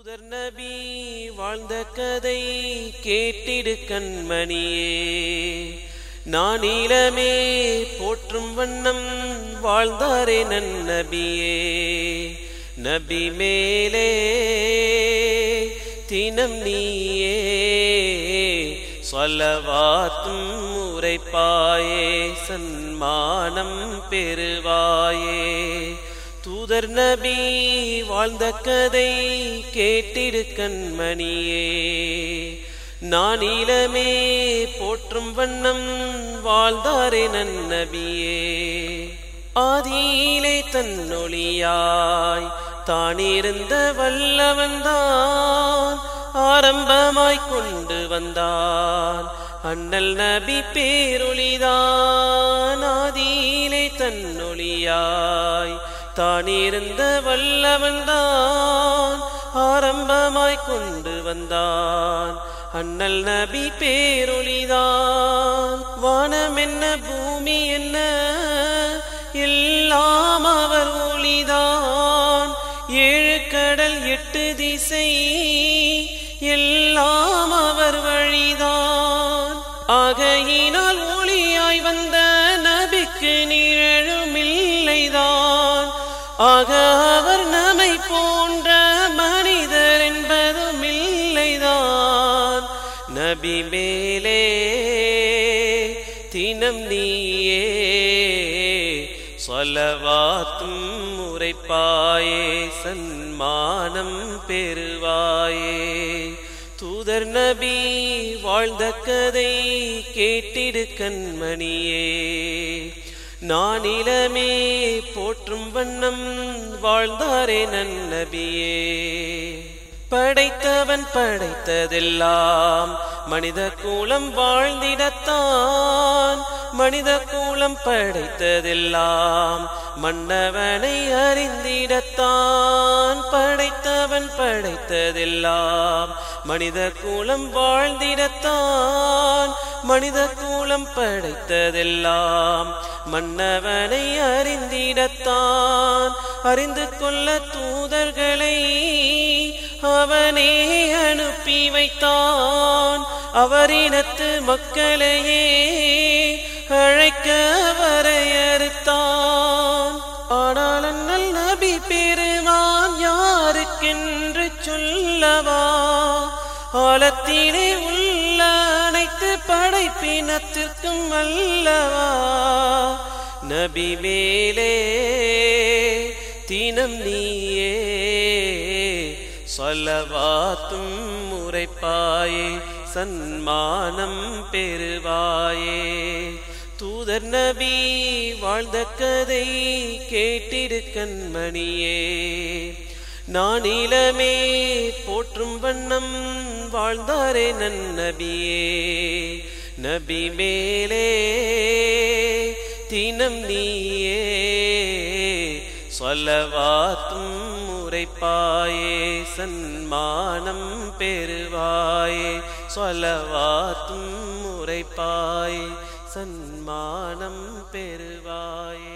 தூதர் நபி வாழ்ந்த கதை கேட்டிடு கண்மணியே நானிலமே போற்றும் வண்ணம் வாழ்ந்தாரே நன்னபியே நபி மேலே தினம் நீயே சொல்லவாத்தும் உரைப்பாயே சன்மானம் பெறுவாயே தூதர் நபி வாழ்ந்த கதை கேட்டிடு கண்மணியே நான் இளமே போற்றும் வண்ணம் வாழ்ந்தாரே நன்னபியே ஆதியிலே தன்னொழியாய் தானிருந்த வல்லவன்தான் ஆரம்பமாய் கொண்டு வந்தான் அண்ணல் நபி பேரொளிதான் ஆதியிலே தன்னொழியாய் தானிருந்த வல்லவன்தான் ஆரம்பமாய் கொண்டு வந்தான் அண்ணல் நபி பேரொளிதான் வானம் என்ன பூமி என்ன எல்லாம் அவர் ஒளிதான் ஏழு கடல் எட்டு திசை எல்லாம் அவர் வழிதான் ஆகையினால் ஒளியாய் வந்த நபிக்கு நிழழும் இல்லைதான் ஆக அவர் நம்மை போன்ற மனிதர் என்பதும் இல்லைதான் நபி மேலே தினம் நீயே சொல்லவாத்தும் உரைப்பாயே சன்மானம் பெறுவாயே தூதர் நபி வாழ்ந்த கதை கேட்டிடு கண்மணியே நான் இளமே போற்றும் வண்ணம் வாழ்ந்தாரே நன்னபியே படைத்தவன் படைத்ததெல்லாம் மனித கூலம் வாழ்ந்திடத்தான் மனித கூலம் படைத்ததெல்லாம் மன்னவனை அறிந்திடத்தான் படைத்தவன் படைத்ததெல்லாம் மனித கூலம் வாழ்ந்திடத்தான் மனித கூலம் படைத்ததெல்லாம் மன்னவனை அறிந்திடத்தான் அறிந்து கொள்ள தூதர்களை அவனே அனுப்பி வைத்தான் அவரினத்து மக்களையே அழைக்க வரையறுத்தான் ஆனால் அண்ணல் நபி பெருமான் யாருக்கென்று சொல்லவா ஆழத்திலே உள்ள அனைத்து படைப்பினத்திற்கும் அல்லவா நபி மேலே தினம் நீயே சொல்லவாத்தும் முறைப்பாயே சன்மானம் பெறுவாயே தூதர் நபி வாழ்ந்த கதை கேட்டிடு கண்மணியே நான் இளமே போற்றும் வண்ணம் வாழ்ந்தாரே நன்னபியே நபி மேலே தினம் நீயே சொல்லவாத்தும் உரைப்பாயே சன்மானம் பெறுவாயே சொல்லவாத்தும் உரைப்பாயே சன்மானம் பெறுவாயே